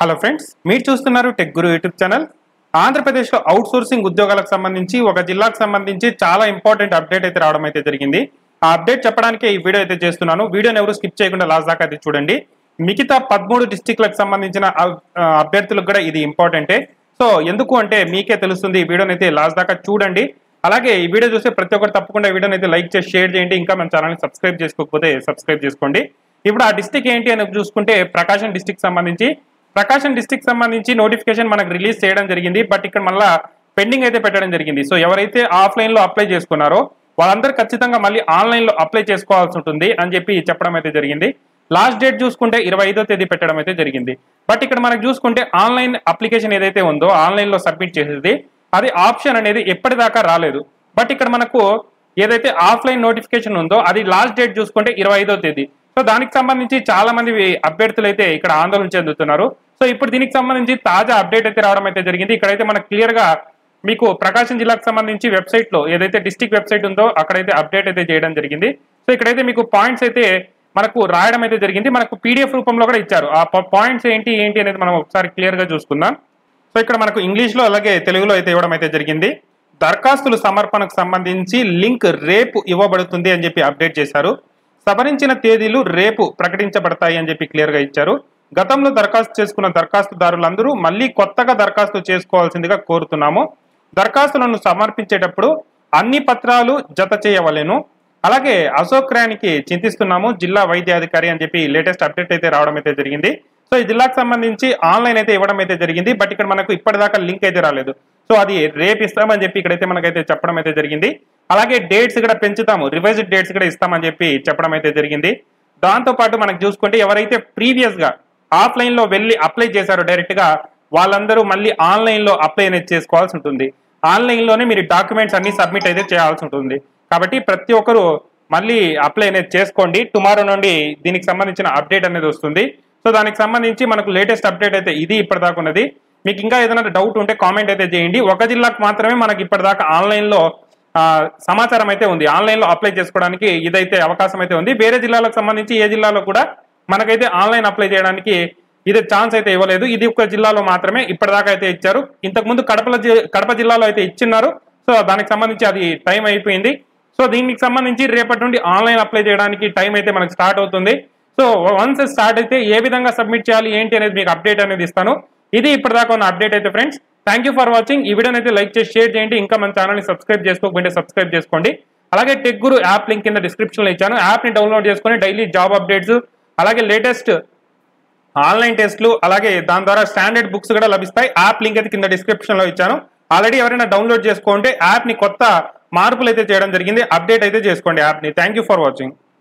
hello friends మీరు చూస్తున్నారు tech Guru YouTube channel ఆంధ్రప్రదేశ్లో అవుట్ సోర్సింగ్ ఉద్యోగాలకు సంబంధించి ఒక జిల్లాకు సంబంధించి చాలా ఇంపార్టెంట్ అప్డేట్ అయితే రావడం అయితే జరిగింది ఆ అప్డేట్ చెప్పడానికే ఈ వీడియో అయితే చేస్తున్నాను వీడియోని ఎవరు స్కిప్ చేయకుండా లాస్ట్ దాకా అయితే చూడండి మిగతా పదమూడు డిస్టిక్లకు సంబంధించిన అ- ఆ, అభ్యర్థులకు కూడా ఇది ఇంపార్టెంటే సో ఎందుకు అంటే మీకే తెలుస్తుంది ఈ వీడియోని అయితే లాస్ట్ దాకా చూడండి అలాగే ఈ వీడియో చూస్తే ప్రతి ఒక్కరు తప్పకుండా ఈ వీడియోని అయితే లైక్ చేసి షేర్ చేయండి ఇంకా మన ఛానల్ని సబ్స్క్రైబ్ చేసుకోకపోతే సబ్స్క్రైబ్ చేసుకోండి ఇప్పుడు ఆ డిస్టిక్ ఏంటి అని చూసుకుంటే ప్రకాశం డిస్టిక్ సంబంధించి ప్రకాశం డిస్టిక్ సంబంధించి నోటిఫికేషన్ మనకు రిలీజ్ చేయడం జరిగింది బట్ ఇక్కడ మళ్ళా పెండింగ్ అయితే పెట్టడం జరిగింది సో ఎవరైతే ఆఫ్లైన్ లో అప్లై చేసుకున్నారో వాళ్ళందరూ ఖచ్చితంగా మళ్ళీ ఆన్లైన్ లో అప్లై చేసుకోవాల్సి ఉంటుంది అని చెప్పి చెప్పడం అయితే జరిగింది లాస్ట్ డేట్ చూసుకుంటే ఇరవై ఐదో తేదీ పెట్టడం అయితే జరిగింది బట్ ఇక్కడ మనకు చూసుకుంటే ఆన్లైన్ అప్లికేషన్ ఏదైతే ఉందో ఆన్లైన్ లో సబ్మిట్ చేసేది అది ఆప్షన్ అనేది ఎప్పటిదాకా రాలేదు బట్ ఇక్కడ మనకు ఏదైతే ఆఫ్లైన్ నోటిఫికేషన్ ఉందో అది లాస్ట్ డేట్ చూసుకుంటే ఇరవై ఐదో తేదీ సో దానికి సంబంధించి చాలా మంది అభ్యర్థులు అయితే ఇక్కడ ఆందోళన చెందుతున్నారు సో ఇప్పుడు దీనికి సంబంధించి తాజా అప్డేట్ అయితే రావడం అయితే జరిగింది ఇక్కడైతే మనకు క్లియర్ గా మీకు ప్రకాశం జిల్లాకు సంబంధించి వెబ్సైట్ లో ఏదైతే డిస్టిక్ వెబ్సైట్ ఉందో అక్కడైతే అప్డేట్ అయితే చేయడం జరిగింది సో ఇక్కడైతే మీకు పాయింట్స్ అయితే మనకు రాయడం అయితే జరిగింది మనకు పీడిఎఫ్ రూపంలో కూడా ఇచ్చారు ఆ పాయింట్స్ ఏంటి ఏంటి అనేది మనం ఒకసారి క్లియర్ గా చూసుకుందాం సో ఇక్కడ మనకు ఇంగ్లీష్ లో అలాగే తెలుగులో అయితే ఇవ్వడం అయితే జరిగింది దరఖాస్తుల సమర్పణకు సంబంధించి లింక్ రేపు ఇవ్వబడుతుంది అని చెప్పి అప్డేట్ చేశారు సవరించిన తేదీలు రేపు ప్రకటించబడతాయి అని చెప్పి క్లియర్ గా ఇచ్చారు గతంలో దరఖాస్తు చేసుకున్న దరఖాస్తుదారులందరూ మళ్ళీ కొత్తగా దరఖాస్తు చేసుకోవాల్సిందిగా కోరుతున్నాము దరఖాస్తులను సమర్పించేటప్పుడు అన్ని పత్రాలు జత చేయవలెను అలాగే అశోక్ రానికి చింతిస్తున్నాము జిల్లా వైద్యాధికారి అని చెప్పి లేటెస్ట్ అప్డేట్ అయితే రావడం అయితే జరిగింది సో ఈ జిల్లాకు సంబంధించి ఆన్లైన్ అయితే ఇవ్వడం అయితే జరిగింది బట్ ఇక్కడ మనకు ఇప్పటిదాకా లింక్ అయితే రాలేదు సో అది రేపు ఇస్తామని చెప్పి ఇక్కడైతే మనకైతే చెప్పడం అయితే జరిగింది అలాగే డేట్స్ కూడా పెంచుతాము రివైజ్డ్ డేట్స్ కూడా ఇస్తామని చెప్పి చెప్పడం అయితే జరిగింది దాంతో పాటు మనకు చూసుకుంటే ఎవరైతే ప్రీవియస్ గా ఆఫ్లైన్ లో వెళ్ళి అప్లై చేశారో డైరెక్ట్ గా వాళ్ళందరూ మళ్ళీ ఆన్లైన్ లో అప్లై అనేది చేసుకోవాల్సి ఉంటుంది ఆన్లైన్ లోనే మీరు డాక్యుమెంట్స్ అన్ని సబ్మిట్ అయితే చేయాల్సి ఉంటుంది కాబట్టి ప్రతి ఒక్కరు మళ్ళీ అప్లై అనేది చేసుకోండి టుమారో నుండి దీనికి సంబంధించిన అప్డేట్ అనేది వస్తుంది సో దానికి సంబంధించి మనకు లేటెస్ట్ అప్డేట్ అయితే ఇది ఇప్పటిదాకా ఉన్నది మీకు ఇంకా ఏదైనా డౌట్ ఉంటే కామెంట్ అయితే చేయండి ఒక జిల్లాకు మాత్రమే మనకి ఇప్పటిదాకా ఆన్లైన్ లో ఆ, సమాచారం అయితే ఉంది ఆన్లైన్ లో అప్లై చేసుకోవడానికి ఇదైతే అవకాశం అయితే ఉంది వేరే జిల్లాలకు సంబంధించి ఏ జిల్లాలో కూడా మనకైతే ఆన్లైన్ అప్లై చేయడానికి ఇది ఛాన్స్ అయితే ఇవ్వలేదు ఇది ఒక జిల్లాలో మాత్రమే ఇప్పటిదాకా అయితే ఇచ్చారు ఇంతకు ముందు కడపల జి- కడప జిల్లాలో అయితే ఇచ్చిన్నారు సో దానికి సంబంధించి అది టైం అయిపోయింది సో దీనికి సంబంధించి రేపటి నుండి ఆన్లైన్ అప్లై చేయడానికి టైం అయితే మనకు స్టార్ట్ అవుతుంది సో వన్స్ స్టార్ట్ అయితే ఏ విధంగా సబ్మిట్ చేయాలి ఏంటి అనేది మీకు అప్డేట్ అనేది ఇస్తాను ఇది ఇప్పటిదాకా ఉన్న అప్డేట్ అయితే friends thank you for watching ఈ వీడియోని అయితే లైక్ చేసి షేర్ చేయండి ఇంకా మన ఛానల్ని సబ్స్క్రైబ్ చేసుకోకపోతే సబ్స్క్రైబ్ చేసుకోండి అలాగే టెక్ గురు యాప్ లింక్ కింద డిస్క్రిప్షన్లో ఇచ్చాను యాప్ని డౌన్లోడ్ చేసుకొని డైలీ జాబ్ అప్డేట్స్ అలాగే లేటెస్ట్ ఆన్లైన్ టెస్ట్లు అలాగే దాని ద్వారా స్టాండర్డ్ బుక్స్ కూడా లభిస్తాయి యాప్ లింక్ అయితే కింద డిస్క్రిప్షన్ లో ఇచ్చాను ఆల్రెడీ ఎవరైనా డౌన్లోడ్ చేసుకోంటే యాప్ ని కొత్త మార్పులు అయితే చేయడం జరిగింది అప్డేట్ అయితే చేసుకోండి యాప్ ని థ్యాంక్ యూ ఫర్ వాచింగ్